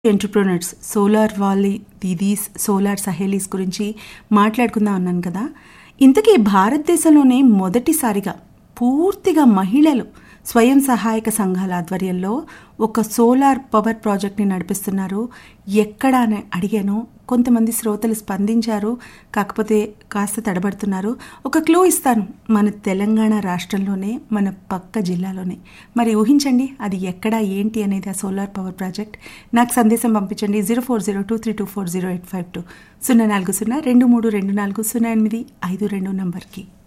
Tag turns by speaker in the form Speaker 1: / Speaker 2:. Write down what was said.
Speaker 1: ఎంటర్ప్రోనర్స్ solar వాలీ దీదీస్ solar సహేలీస్ గురించి మాట్లాడుకుందాం అన్నాను కదా ఇంతకీ భారతదేశంలోనే మొదటిసారిగా పూర్తిగా మహిళలు స్వయం సహాయక సంఘాల ఆధ్వర్యంలో ఒక సోలార్ పవర్ ప్రాజెక్ట్ని నడిపిస్తున్నారు ఎక్కడ అని అడిగాను కొంతమంది శ్రోతలు స్పందించారు కాకపోతే కాస్త తడబడుతున్నారు ఒక క్లూ ఇస్తాను మన తెలంగాణ రాష్ట్రంలోనే మన పక్క జిల్లాలోనే మరి ఊహించండి అది ఎక్కడ ఏంటి అనేది ఆ సోలార్ పవర్ ప్రాజెక్ట్ నాకు సందేశం పంపించండి zero four zero two three two four zero eight five two సున్నా నాలుగు సున్నా రెండు మూడు రెండు నాలుగు సున్నా ఎనిమిది ఐదు రెండు నంబర్కి